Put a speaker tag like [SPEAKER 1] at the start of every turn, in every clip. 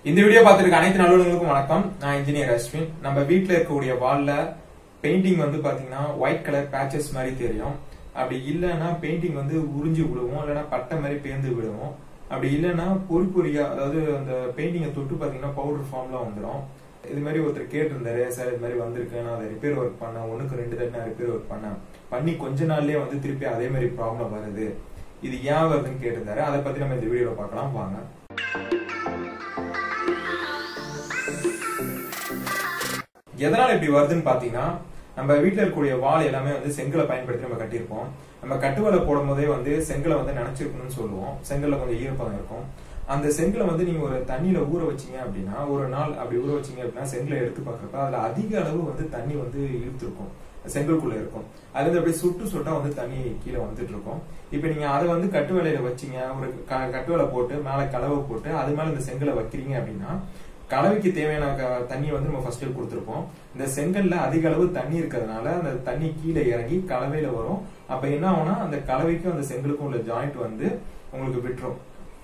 [SPEAKER 1] இந்த வீடியோ பார்த்திருக்க அனைத்து நல்லவர்களுக்கும் வணக்கம் நான் இன்ஜினியர் அஸ்வின் நம்ம வீட்ல இருக்கக்கூடிய வால்ல பெயிண்டிங் வந்து பாத்தீங்கன்னா ஒயிட் கலர் பேச்சஸ் மாதிரி தெரியும் அப்படி இல்லைன்னா பெயிண்டிங் வந்து உறிஞ்சு விடுவோம் இல்லைன்னா பட்டை மாதிரி பேர்ந்து விடுவோம் அப்படி இல்லைன்னா பொறி பொறியா அதாவது அந்த பெயிண்டிங்கை தொட்டு பாத்தீங்கன்னா பவுடர் ஃபார்ம்ல வந்துடும் இது மாதிரி ஒருத்தர் கேட்டிருந்தாரு சார் இது மாதிரி வந்திருக்கு நான் அதை ரிப்பேர் ஒர்க் பண்ணேன் ஒண்ணுக்கு ரெண்டு தடவை நான் ரிப்பேர் ஒர்க் பண்ணேன் பண்ணி கொஞ்ச நாள்லயே வந்து திருப்பி அதே மாதிரி ப்ராப்ளம் வருது இது ஏன் வருதுன்னு கேட்டிருந்தாரு அதை பத்தி நம்ம இந்த வீடியோல பார்க்கலாம் வாங்க எதனால இப்படி வருதுன்னு பாத்தீங்கன்னா நம்ம வீட்ல இருக்கக்கூடிய வால் எல்லாமே வந்து செங்கலை பயன்படுத்தி நம்ம கட்டியிருப்போம் நம்ம கட்டுவலை போடும் போதே வந்து செங்கலை வந்து நினைச்சிருக்கணும்னு சொல்லுவோம் செங்கல்ல கொஞ்சம் ஈரப்பதம் இருக்கும் அந்த செங்கலை வந்து நீங்க ஒரு தண்ணியில ஊற வச்சீங்க அப்படின்னா ஒரு நாள் அப்படி ஊற வச்சீங்க அப்படின்னா செங்கலை எடுத்து பார்க்கறப்ப அதுல அதிக அளவு வந்து தண்ணி வந்து இழுத்துருக்கும் செங்கலுக்குள்ள இருக்கும் அது வந்து அப்படியே சுட்டு சுட்டா வந்து தண்ணி கீழே வந்துட்டு இருக்கும் இப்ப நீங்க அதை வந்து கட்டு வேலையில வச்சீங்க ஒரு க- கட்டு வேலை போட்டு மேல கலவை போட்டு அது மேல இந்த செங்கலை வைக்கிறீங்க அப்படின்னா கலவைக்கு தேவையான க- தண்ணியை வந்து நம்ம ஃபர்ஸ்ட் கொடுத்துருப்போம் இந்த செங்கல்ல அதிக அளவு தண்ணி இருக்கிறதுனால அந்த தண்ணி கீழே இறங்கி கலவையில வரும் அப்ப என்ன ஆகும்னா அந்த கலவைக்கும் அந்த செங்கலுக்கும் உள்ள ஜாயிண்ட் வந்து உங்களுக்கு விட்டுரும்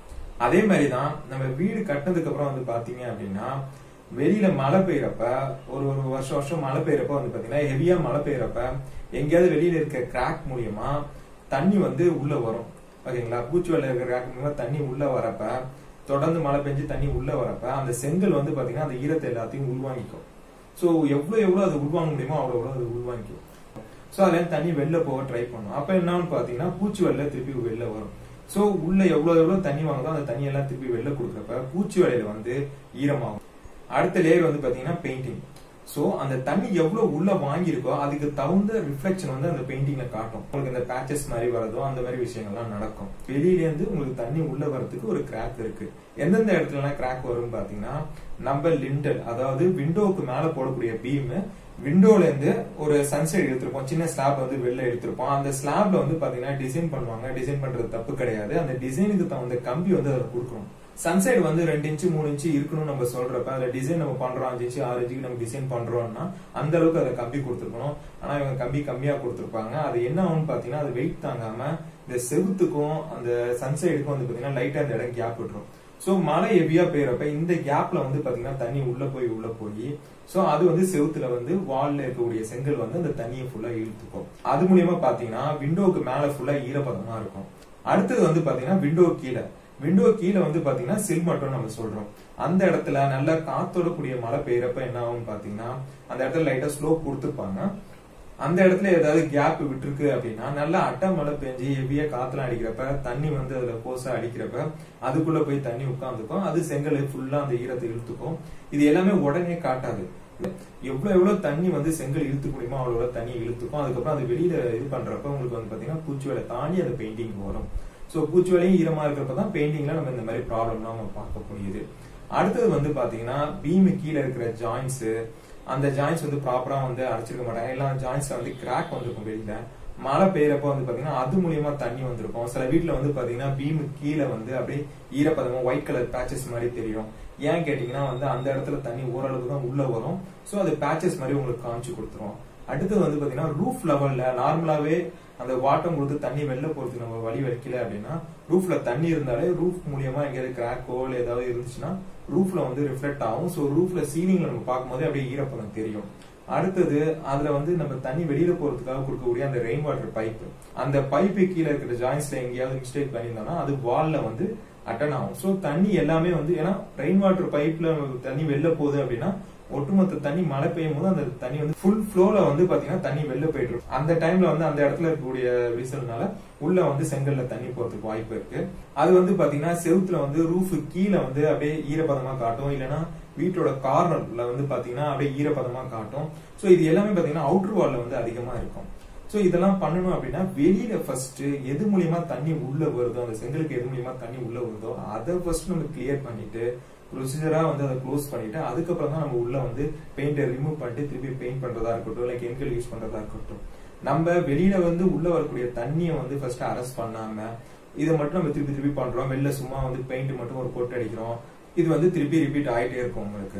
[SPEAKER 1] அதே மாதிரிதான் நம்ம வீடு கட்டினதுக்கு அப்புறம் வந்து பாத்தீங்க அப்படின்னா வெளியில மழை பெய்யறப்ப ஒரு ஒரு வருஷம் வருஷம் மழை பெய்யறப்ப வந்து பாத்தீங்கன்னா ஹெவியா மழை பெய்யறப்ப எங்கேயாவது வெளியில இருக்க கிராக் மூலியமா தண்ணி வந்து உள்ள வரும் ஓகேங்களா பூச்சி வெள்ள இருக்கிற கிராக் மூலியமா தண்ணி உள்ள வரப்ப தொடர்ந்து மழை பெஞ்சு தண்ணி உள்ள வரப்ப அந்த செங்கல் வந்து பாத்தீங்கன்னா அந்த ஈரத்தை எல்லாத்தையும் உள்வாங்கிக்கும் சோ எவ்வளவு எவ்வளவு அது உள்வாங்க முடியுமோ அவ்வளவு எவ்வளவு அது உள்வாங்கிக்கும் சோ அதுல இருந்து தண்ணி வெளில போக ட்ரை பண்ணும் அப்ப என்னன்னு பாத்தீங்கன்னா பூச்சி வெள்ள திருப்பி வெளில வரும் சோ உள்ள எவ்வளவு எவ்வளவு தண்ணி வாங்குதோ அந்த தண்ணி எல்லாம் திருப்பி வெளில கொடுக்குறப்ப பூச்சி வேலையில வந்து ஈரமாகும் அடுத்த லேயர் வந்து பாத்தீங்கன்னா பெயிண்டிங் சோ அந்த தண்ணி எவ்வளவு உள்ள வாங்கியிருக்கோ அதுக்கு தகுந்த ரிஃப்ளெக்ஷன் வந்து அந்த பெயிண்டிங்ல காட்டும் உங்களுக்கு இந்த பேச்சஸ் மாதிரி வரதோ அந்த மாதிரி விஷயங்கள்லாம் நடக்கும் வெளியில இருந்து உங்களுக்கு தண்ணி உள்ள வரதுக்கு ஒரு கிராக் இருக்கு எந்தெந்த இடத்துல எல்லாம் கிராக் வரும்னு பாத்தீங்கன்னா நம்ம லிண்டல் அதாவது விண்டோவுக்கு மேல போடக்கூடிய பீம் விண்டோல இருந்து ஒரு சன்சைட் எடுத்திருப்போம் சின்ன ஸ்லாப் வந்து வெளில எடுத்திருப்போம் அந்த ஸ்லாப்ல வந்து பாத்தீங்கன்னா டிசைன் பண்ணுவாங்க டிசைன் பண்றது தப்பு கிடையாது அந்த டிசைனுக்கு தகுந்த கம்பி வந்து அதில் கொடுக்கணும் சன்சைடு வந்து ரெண்டு இன்ச்சு மூணு இன்ச்சு இருக்கணும்னு நம்ம சொல்றப்ப அதுல டிசைன் நம்ம பண்றோம் அஞ்சு இன்ச்சு ஆறு இன்ச்சுக்கு நம்ம டிசைன் பண்றோம்னா அந்த அளவுக்கு அதை கம்பி கொடுத்துருக்கணும் ஆனா இவங்க கம்பி கம்மியா கொடுத்துருப்பாங்க அது என்ன ஆகும்னு பாத்தீங்கன்னா அது வெயிட் தாங்காம இந்த செவுத்துக்கும் அந்த சன்சைடுக்கும் வந்து பாத்தீங்கன்னா லைட்டா அந்த இடம் கேப் விட்டுரும் சோ மழை ஹெவியா பெய்யறப்ப இந்த கேப்ல வந்து பாத்தீங்கன்னா தண்ணி உள்ள போய் உள்ள போய் சோ அது வந்து செவுத்துல வந்து வால்ல இருக்கக்கூடிய செங்கல் வந்து அந்த தண்ணியை ஃபுல்லா இழுத்துக்கும் அது மூலியமா பாத்தீங்கன்னா விண்டோவுக்கு மேல ஃபுல்லா ஈரப்பதமா இருக்கும் அடுத்தது வந்து பாத்தீங்கன்னா விண்டோ கீழே விண்டோ கீழே வந்து பாத்தீங்கன்னா சில் மட்டும் நம்ம சொல்றோம் அந்த இடத்துல நல்லா காத்தோட கூடிய மழை பெய்யறப்ப என்ன ஆகும் பாத்தீங்கன்னா அந்த இடத்துல லைட்டா ஸ்லோப் கொடுத்துருப்பாங்க அந்த இடத்துல ஏதாவது கேப் விட்டுருக்கு அப்படின்னா நல்லா அட்டை மழை பெஞ்சு ஹெவியா காத்துல அடிக்கிறப்ப தண்ணி வந்து அதுல போசா அடிக்கிறப்ப அதுக்குள்ள போய் தண்ணி உட்காந்துக்கும் அது செங்கலை ஃபுல்லா அந்த ஈரத்தை இழுத்துக்கும் இது எல்லாமே உடனே காட்டாது எவ்வளவு எவ்வளவு தண்ணி வந்து செங்கல் இழுத்துக்க முடியுமோ அவ்வளவு எவ்வளவு தண்ணி இழுத்துக்கும் அதுக்கப்புறம் அது வெளியில இது பண்றப்ப உங்களுக்கு வந்து பாத்தீங்கன்னா பூச்சி வேலை தாண்டி அந்த பெயிண்டிங் வரும் சோ பூச்சி வேலையும் ஈரமா இருக்கிறப்ப தான் பெயிண்டிங்ல நம்ம இந்த மாதிரி ப்ராப்ளம்லாம் நம்ம பார்க்க முடியுது அடுத்தது வந்து பாத்தீங்கன்னா பீமு கீழே இருக்கிற ஜாயின்ஸ் அந்த ஜாயின்ஸ் வந்து ப்ராப்பரா வந்து அடைச்சிருக்க மாட்டாங்க எல்லா ஜாயின்ஸ்ல வந்து கிராக் வந்திருக்கும் வெளியில மழை பெய்யறப்ப வந்து பாத்தீங்கன்னா அது மூலியமா தண்ணி வந்திருக்கும் சில வீட்ல வந்து பாத்தீங்கன்னா பீமு கீழே வந்து அப்படியே ஈரப்பதமா ஒயிட் கலர் பேச்சஸ் மாதிரி தெரியும் ஏன் கேட்டீங்கன்னா வந்து அந்த இடத்துல தண்ணி ஓரளவுக்கு தான் உள்ள வரும் சோ அது பேச்சஸ் மாதிரி உங்களுக்கு காமிச்சு கொடுத்துரும் அடுத்தது வந்து பாத்தீங்கன்னா ரூஃப் லெவல்ல நார்மலாவே அந்த வாட்டம் கொடுத்து தண்ணி வெளில போறதுக்கு நம்ம வழி வைக்கல அப்படின்னா ரூஃப்ல தண்ணி இருந்தாலே ரூஃப் மூலியமா எங்கேயாவது கிராக்கோ இல்ல ஏதாவது இருந்துச்சுன்னா ரூஃப்ல வந்து ரிஃப்ளெக்ட் ஆகும் சோ ரூஃப்ல சீலிங்ல நம்ம பார்க்கும்போது அப்படியே ஈரப்பதம் தெரியும் அடுத்தது அதுல வந்து நம்ம தண்ணி வெளியில போறதுக்காக கொடுக்கக்கூடிய அந்த ரெயின் வாட்டர் பைப் அந்த பைப்பு கீழே இருக்கிற ஜாயின்ஸ்ல எங்கேயாவது மிஸ்டேக் பண்ணியிருந்தோம்னா அது வால்ல வந்து அட்டன் ஆகும் சோ தண்ணி எல்லாமே வந்து ஏன்னா ரெயின் வாட்டர் பைப்ல தண்ணி வெளில போகுது அப்படின்னா ஒட்டுமொத்த தண்ணி மழை பெய்யும் போது அந்த தண்ணி வந்து ஃபுல் ஃப்ளோல வந்து பாத்தீங்கன்னா தண்ணி வெளில போயிட்டு இருக்கும் அந்த டைம்ல வந்து அந்த இடத்துல இருக்கக்கூடிய விரிசல்னால உள்ள வந்து செங்கல்ல தண்ணி போறதுக்கு வாய்ப்பு இருக்கு அது வந்து பாத்தீங்கன்னா செவுத்துல வந்து ரூஃப் கீழே வந்து அப்படியே ஈரப்பதமா காட்டும் இல்லைன்னா வீட்டோட கார்னர்ல வந்து பாத்தீங்கன்னா அப்படியே ஈரப்பதமா காட்டும் சோ இது எல்லாமே பாத்தீங்கன்னா அவுட்டர் வால்ல வந்து அதிகமா இருக்கும் சோ இதெல்லாம் பண்ணணும் அப்படின்னா வெளியில ஃபர்ஸ்ட் எது மூலியமா தண்ணி உள்ள வருதோ அந்த செங்கலுக்கு எது மூலியமா தண்ணி உள்ள வருதோ அதை ஃபர்ஸ்ட் நம்ம கிளியர் பண்ணிட்டு ப்ரொசீஜரா வந்து அதை க்ளோஸ் பண்ணிட்டு அதுக்கப்புறம் தான் நம்ம உள்ள வந்து பெயிண்டை ரிமூவ் பண்ணிட்டு திருப்பி பெயிண்ட் பண்றதா இருக்கட்டும் இல்ல கெமிக்கல் யூஸ் பண்றதா இருக்கட்டும் நம்ம வெளியில வந்து உள்ள வரக்கூடிய தண்ணியை வந்து ஃபர்ஸ்ட் அரெஸ்ட் பண்ணாம இதை மட்டும் நம்ம திருப்பி திருப்பி பண்றோம் வெளில சும்மா வந்து பெயிண்ட் மட்டும் ஒரு போட்டு அடிக்கிறோம் இது வந்து திருப்பி ரிப்பீட் ஆயிட்டே இருக்கும் உங்களுக்கு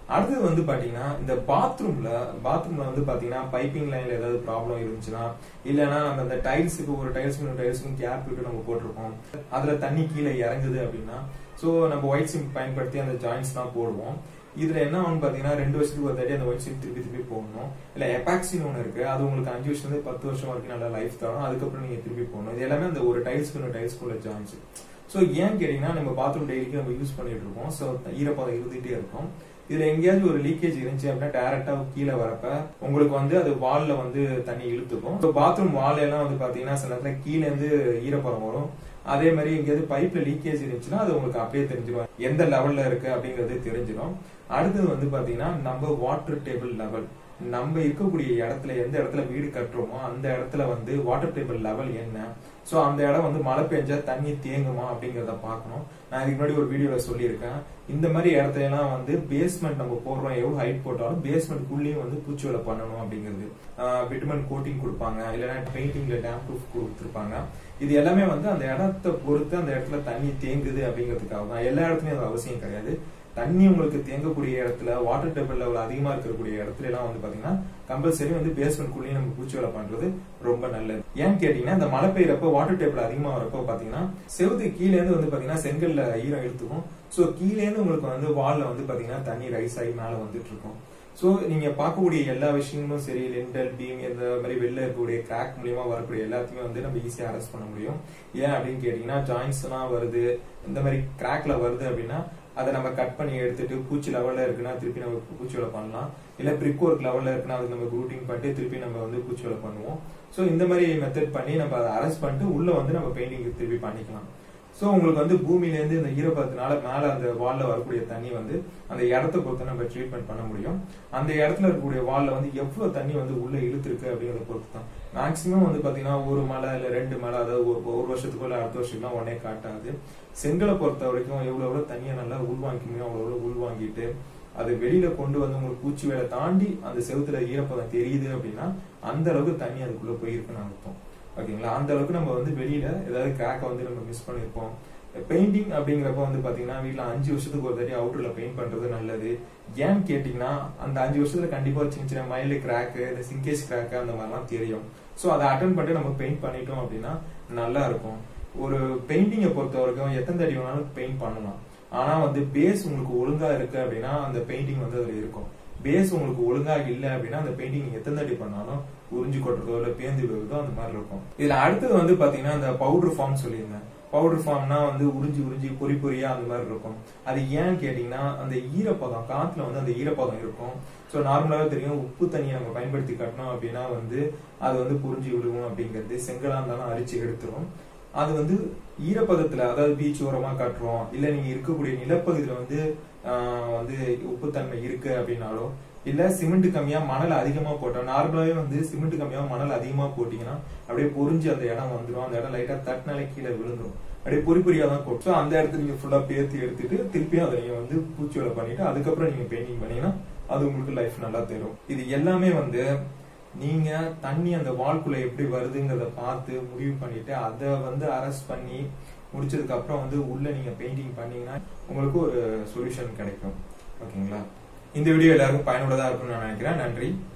[SPEAKER 1] அடுத்தது வந்து பாத்தீங்கன்னா இந்த பாத்ரூம்ல பாத்ரூம்ல வந்து பாத்தீங்கன்னா பைப்பிங் லைன்ல ஏதாவது ப்ராப்ளம் இருந்துச்சுன்னா இல்லைன்னா நம்ம இந்த டைல்ஸுக்கு ஒரு டைல்ஸுக்கும் டைல்ஸுக்கும் கேப் விட்டு நம்ம போட்டிருக்கோம் அதுல தண்ணி கீழே இறங்குது அப்படின்னா சோ நம்ம ஒயிட் சிம் பயன்படுத்தி அந்த ஜாயின்ஸ் எல்லாம் போடுவோம் இதுல என்ன ஆகும் பாத்தீங்கன்னா ரெண்டு வருஷத்துக்கு ஒரு தாட்டி அந்த ஒயிட் சிம் திருப்பி திருப்பி போடணும் இல்ல எபாக்சின் ஒன்று இருக்கு அது உங்களுக்கு அஞ்சு வருஷம் இருந்து பத்து வருஷம் வரைக்கும் நல்லா லைஃப் தரும் அதுக்கப்புறம் நீங்க திருப்பி போடணும் இது எல்லாமே அந்த ஒரு டைல்ஸ்க்கு இன்னொரு டைல்ஸ்க்குள்ள ஜாயின்ஸ் சோ ஏன் கேட்டீங்கன்னா நம்ம பாத்ரூம் டெய்லிக்கு நம்ம யூஸ் பண்ணிட்டு இருக்கோம் சோ ஈரப்பதம் இருந்துட்டே இருக்கும் இதுல எங்கேயாவது ஒரு லீக்கேஜ் இருந்துச்சு அப்படின்னா டேரக்டா கீழே வரப்ப உங்களுக்கு வந்து அது வால்ல வந்து தண்ணி இழுத்துக்கும் ஸோ பாத்ரூம் வால் எல்லாம் வந்து பாத்தீங்கன்னா சில நேரத்துல கீழே இருந்து ஈரப்பதம் வரும் அதே மாதிரி எங்கேயாவது பைப்ல லீக்கேஜ் இருந்துச்சுன்னா அது உங்களுக்கு அப்படியே தெரிஞ்சிடும் எந்த லெவல்ல இருக்கு அப்படிங்கறது தெரிஞ்சிடும் அடுத்தது வந்து பாத்தீங்கன்னா நம்ம வாட்டர் டேபிள் லெவல் நம்ம இருக்கக்கூடிய இடத்துல எந்த இடத்துல வீடு கட்டுறோமோ அந்த இடத்துல வந்து வாட்டர் டேபிள் லெவல் என்ன சோ அந்த இடம் வந்து மழை பெஞ்சா தண்ணி தேங்குமா அப்படிங்கறத பார்க்கணும் நான் இதுக்கு முன்னாடி ஒரு வீடியோல சொல்லியிருக்கேன் இந்த மாதிரி இடத்துல எல்லாம் வந்து பேஸ்மெண்ட் நம்ம போடுறோம் எவ்வளவு ஹைட் போட்டாலும் பேஸ்மெண்ட் குள்ளேயும் வந்து பூச்சி வேலை பண்ணணும் அப்படிங்கிறது விட்டமின் கோட்டிங் கொடுப்பாங்க இல்லைன்னா பெயிண்டிங்ல டேம் ப்ரூஃப் கொடுத்துருப்பாங்க இது எல்லாமே வந்து அந்த இடத்த பொறுத்து அந்த இடத்துல தண்ணி தேங்குது அப்படிங்கிறதுக்காக தான் எல்லா இடத்துலயும் அது அவசியம் கிடையாது தண்ணி உங்களுக்கு தேங்கக்கூடிய இடத்துல வாட்டர் டேபிள் லெவல் அதிகமா இருக்கக்கூடிய இடத்துல எல்லாம் வந்து பாத்தீங்கன்னா கம்பல்சரி வந்து பேஸ்மெண்ட் குள்ளேயே நம்ம பூச்சி வேலை பண்றது ரொம்ப நல்லது ஏன்னு கேட்டீங்கன்னா இந்த மழை பெய்யறப்ப வாட்டர் டேபிள் அதிகமா வரப்போ பாத்தீங்கன்னா செவுத்து கீழே இருந்து வந்து பாத்தீங்கன்னா செங்கல்ல ஈரம் இழுத்துக்கும் சோ கீழே இருந்து உங்களுக்கு வந்து வால்ல வந்து பாத்தீங்கன்னா தண்ணி ரைஸ் ஆகி மேல வந்துட்டு இருக்கும் சோ நீங்க பார்க்கக்கூடிய எல்லா விஷயங்களும் சரி லெண்டல் பீம் இந்த மாதிரி வெளில இருக்கக்கூடிய கிராக் மூலியமா வரக்கூடிய எல்லாத்தையுமே வந்து நம்ம ஈஸியா அரெஸ்ட் பண்ண முடியும் ஏன் அப்படின்னு கேட்டீங்கன்னா ஜாயின்ஸ் எல்லாம் வருது இந்த மாதிரி கிராக்ல வருது அப்படின்னா அதை நம்ம கட் பண்ணி எடுத்துட்டு பூச்சி லெவல்ல இருக்குன்னா திருப்பி நம்ம பூச்சி வேலை பண்ணலாம் இல்ல பிரிக் ஒர்க் லெவல்ல இருக்குன்னா அதுக்கு நம்ம குரூட்டிங் பண்ணிட்டு திருப்பி நம்ம வந்து பூச்சி வேலை பண்ணுவோம் சோ இந்த மாதிரி மெத்தட் பண்ணி நம்ம அதை அரெஸ்ட் பண்ணிட்டு உள்ள வந்து நம்ம பெயிண்டிங் திருப்பி பண்ணிக்கலாம் சோ உங்களுக்கு வந்து பூமியில இருந்து இந்த ஈரப்பதத்தினால மேல அந்த வால்ல வரக்கூடிய தண்ணி வந்து அந்த இடத்த பொறுத்து நம்ம ட்ரீட்மெண்ட் பண்ண முடியும் அந்த இடத்துல இருக்கக்கூடிய வால்ல வந்து எவ்வளவு தண்ணி வந்து உள்ள இழுத்துருக்கு அப்படிங்கறத பொறுத்து தான் மேக்சிமம் வந்து பாத்தீங்கன்னா ஒரு மலை இல்ல ரெண்டு மலை அதாவது ஒரு வருஷத்துக்குள்ள அடுத்த வருஷத்துக்குலாம் உடனே காட்டாது செங்கலை பொறுத்த வரைக்கும் எவ்வளவு எவ்வளவு தண்ணியை நல்லா உள்வாங்கிக்க முடியும் அவ்வளவு எவ்வளவு உள்வாங்கிட்டு அது வெளியில கொண்டு வந்து உங்களுக்கு பூச்சி வேலை தாண்டி அந்த செவுத்துல ஈரப்பதம் தெரியுது அப்படின்னா அந்த அளவுக்கு தண்ணி அதுக்குள்ள போயிருக்குன்னு அர்த்தம் ஓகேங்களா அந்த அளவுக்கு நம்ம வந்து வெளியில ஏதாவது கிராக்க வந்து நம்ம மிஸ் பண்ணிருப்போம் பெயிண்டிங் அப்படிங்கிறப்ப வந்து பாத்தீங்கன்னா வீட்டுல அஞ்சு வருஷத்துக்கு ஒரு தாட்டி அவுட்டர்ல பெயிண்ட் பண்றது நல்லது ஏன்னு கேட்டீங்கன்னா அந்த அஞ்சு வருஷத்துல கண்டிப்பா சின்ன சின்ன மைல்டு கிராக்கு இந்த சிங்கேஜ் கிராக்கு அந்த மாதிரிலாம் தெரியும் சோ அதை அட்டன் பண்ணிட்டு நம்ம பெயிண்ட் பண்ணிட்டோம் அப்படின்னா நல்லா இருக்கும் ஒரு பெயிண்டிங்கை பொறுத்த வரைக்கும் எத்தனை தடி வேணாலும் பெயிண்ட் பண்ணலாம் ஆனா வந்து பேஸ் உங்களுக்கு ஒழுங்கா இருக்கு அப்படின்னா அந்த பெயிண்டிங் வந்து அதுல இருக்கும் பேஸ் உங்களுக்கு ஒழுங்கா இல்ல அப்படின்னா அந்த பெயிண்டிங் நீங்க எத்தனை தடி பண்ணாலும் உறிஞ்சு கொட்டுறதோ இல்ல பேந்து விடுறதோ அந்த மாதிரி இருக்கும் இதுல அடுத்தது வந்து பாத்தீங்கன்னா இந்த பவுடர் ஃபார்ம் சொல்லியிருந்தேன் பவுடர் ஃபார்ம்னா வந்து உறிஞ்சி உறிஞ்சி பொறி பொறியா அந்த மாதிரி இருக்கும் அது ஏன்னு கேட்டீங்கன்னா அந்த ஈரப்பதம் காத்துல வந்து அந்த ஈரப்பதம் இருக்கும் ஸோ நார்மலாவே தெரியும் உப்பு தண்ணியை நம்ம பயன்படுத்தி கட்டணும் அப்படின்னா வந்து அது வந்து புரிஞ்சு விடுவோம் அப்படிங்கிறது செங்கலா இருந்தாலும் அரிச்சு எடுத்துரும் அது வந்து ஈரப்பதத்துல அதாவது பீச் ஓரமா காட்டுறோம் இல்ல நீங்க இருக்கக்கூடிய நிலப்பகுதியில வந்து வந்து உப்புத்தன்மை இருக்கு அப்படின்னாலோ இல்ல சிமெண்ட் கம்மியா மணல் அதிகமா போட்டோம் நார்மலாவே வந்து சிமெண்ட் கம்மியா மணல் அதிகமா போட்டீங்கன்னா அப்படியே பொறிஞ்சு அந்த இடம் வந்துடும் அந்த இடம் லைட்டா தட்டினாலே கீழே விழுந்துரும் அப்படியே பொறி பொறியா தான் போட்டோம் அந்த இடத்துல நீங்க ஃபுல்லா பேர்த்தி எடுத்துட்டு திருப்பியும் அதை நீங்க வந்து பூச்சி வேலை பண்ணிட்டு அதுக்கப்புறம் நீங்க பெயிண்டிங் பண்ணீங்கன்னா அது உங்களுக்கு லைஃப் நல்லா தரும் இது எல்லாமே வந்து நீங்க தண்ணி அந்த வால்குள்ள எப்படி வருதுங்கிறத பார்த்து முடிவு பண்ணிட்டு அதை வந்து அரெஸ்ட் பண்ணி முடிச்சதுக்கு அப்புறம் வந்து உள்ள நீங்க பெயிண்டிங் பண்ணீங்கன்னா உங்களுக்கு ஒரு சொல்யூஷன் கிடைக்கும் ஓகேங்களா இந்த வீடியோ எல்லாருக்கும் பயனுள்ளதா இருக்கும்னு நான் நினைக்கிறேன் நன்றி